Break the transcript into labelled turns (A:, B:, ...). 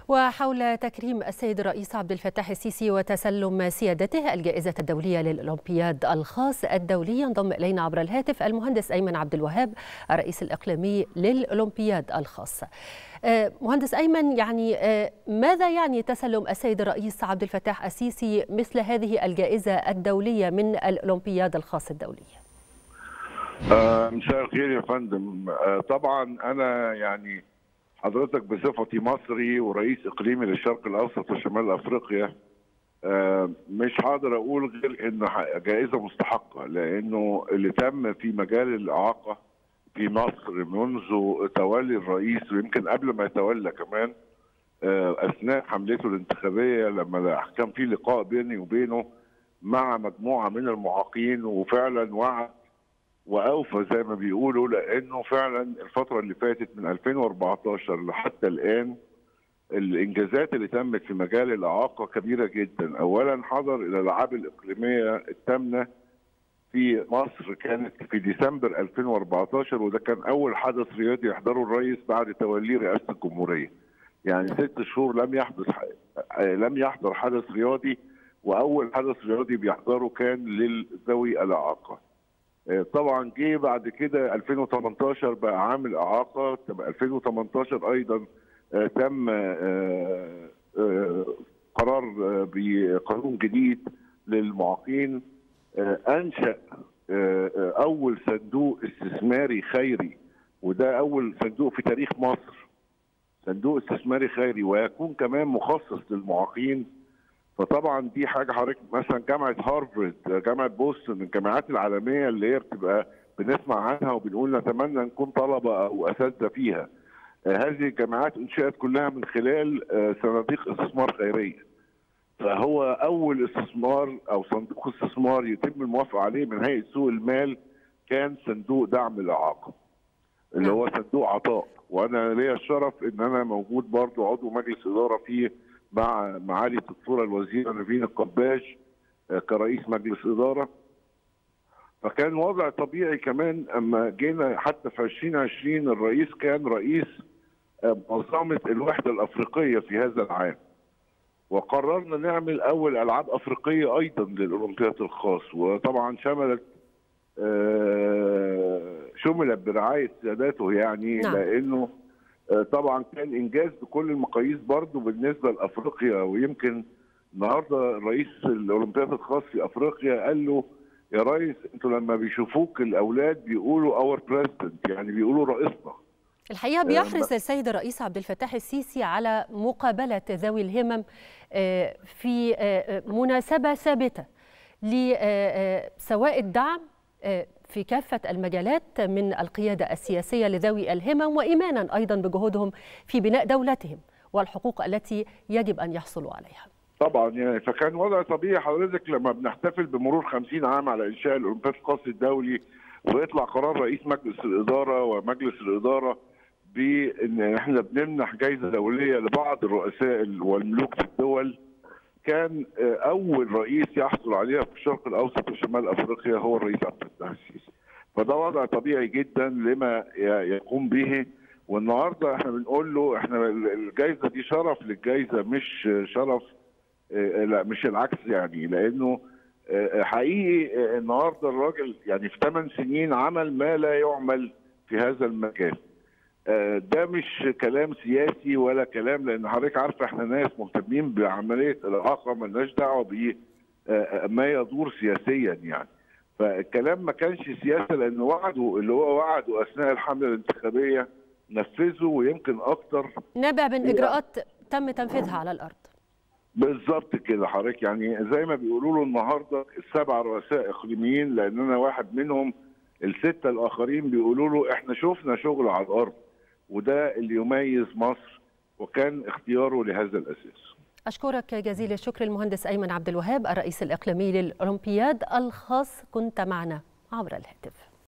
A: وحول تكريم السيد الرئيس عبد الفتاح السيسي وتسلم سيادته الجائزة الدولية للأولمبياد الخاص الدولي ينضم إلينا عبر الهاتف المهندس أيمن عبد الوهاب الرئيس الإقليمي للأولمبياد الخاص مهندس أيمن يعني ماذا يعني تسلم السيد الرئيس عبد الفتاح السيسي مثل هذه الجائزة الدولية من الأولمبياد الخاص الدولي؟
B: مساء الخير يا فندم طبعا أنا يعني حضرتك بصفتي مصري ورئيس اقليمي للشرق الاوسط وشمال افريقيا مش هقدر اقول غير انه جائزه مستحقه لانه اللي تم في مجال الاعاقه في مصر منذ تولي الرئيس ويمكن قبل ما يتولى كمان اثناء حملته الانتخابيه لما كان في لقاء بيني وبينه مع مجموعه من المعاقين وفعلا وعد واوفى زي ما بيقولوا لانه فعلا الفتره اللي فاتت من 2014 لحتى الان الانجازات اللي تمت في مجال الاعاقه كبيره جدا، اولا حضر الالعاب الاقليميه الثامنه في مصر كانت في ديسمبر 2014 وده كان اول حدث رياضي يحضره الرئيس بعد توليه رئاسه الجمهوريه. يعني ست شهور لم يحدث لم يحضر حدث رياضي واول حدث رياضي بيحضره كان لذوي الاعاقه. طبعا جه بعد كده 2018 بقى عام الاعاقه 2018 ايضا تم قرار بقانون جديد للمعاقين انشا اول صندوق استثماري خيري وده اول صندوق في تاريخ مصر صندوق استثماري خيري ويكون كمان مخصص للمعاقين فطبعا دي حاجه حضرتك مثلا جامعه هارفرد جامعه بوسطن الجامعات العالميه اللي هي بتبقى بنسمع عنها وبنقول نتمنى نكون طلبه او اساتذه فيها هذه الجامعات انشئت كلها من خلال صناديق استثمار خيريه فهو اول استثمار او صندوق استثمار يتم الموافقه عليه من هيئه سوق المال كان صندوق دعم الاعاقه اللي هو صندوق عطاء وانا ليا الشرف ان انا موجود برضو عضو مجلس اداره فيه مع معالي الدكتوره الوزيره نيفين القباش كرئيس مجلس اداره فكان وضع طبيعي كمان اما جينا حتى في 2020 الرئيس كان رئيس منظمه الوحده الافريقيه في هذا العام وقررنا نعمل اول العاب افريقيه ايضا للاولمبياد الخاص وطبعا شملت شملت برعايه سياداته يعني نعم. لانه طبعا كان انجاز بكل المقاييس برضه بالنسبه لافريقيا ويمكن النهارده رئيس الاولمبياد الخاص في افريقيا قال له يا ريس انتوا لما بيشوفوك الاولاد بيقولوا اور بريزدنت يعني بيقولوا رئيسنا
A: الحقيقه بيحرص السيد الرئيس عبد الفتاح السيسي على مقابله ذوي الهمم في مناسبه ثابته لسواء الدعم في كافة المجالات من القيادة السياسية لذوي الهمم وإيمانا أيضا بجهودهم في بناء دولتهم والحقوق التي يجب أن يحصلوا عليها
B: طبعا يعني فكان وضع طبيعي حضرتك لما بنحتفل بمرور 50 عام على إنشاء الأولمبياد الخاص الدولي ويطلع قرار رئيس مجلس الإدارة ومجلس الإدارة بأن احنا بنمنح جائزة دولية لبعض الرؤساء والملوك في الدول كان اول رئيس يحصل عليها في الشرق الاوسط وشمال افريقيا هو الرئيس عبد الفتاح السيسي فده وضع طبيعي جدا لما يقوم به والنهارده احنا بنقول له احنا الجائزه دي شرف للجائزه مش شرف لا مش العكس يعني لانه حقيقي النهارده الراجل يعني في ثمان سنين عمل ما لا يعمل في هذا المجال ده مش كلام سياسي ولا كلام لان حضرتك عارفه احنا ناس مهتمين بعمليه الاعاقه مالناش دعوه بما يدور سياسيا يعني فالكلام ما كانش سياسه لان وعده اللي هو وعده اثناء الحمله الانتخابيه نفذه ويمكن اكتر
A: نابع من اجراءات تم تنفيذها على الارض
B: بالظبط كده حضرتك يعني زي ما بيقولوا له النهارده السبع رؤساء اقليميين لان انا واحد منهم السته الاخرين بيقولوا له احنا شفنا شغل على الارض وده اللي يميز مصر وكان اختياره لهذا الاساس.
A: اشكرك جزيل الشكر المهندس ايمن عبد الوهاب الرئيس الاقليمي للاولمبياد الخاص كنت معنا عبر الهاتف.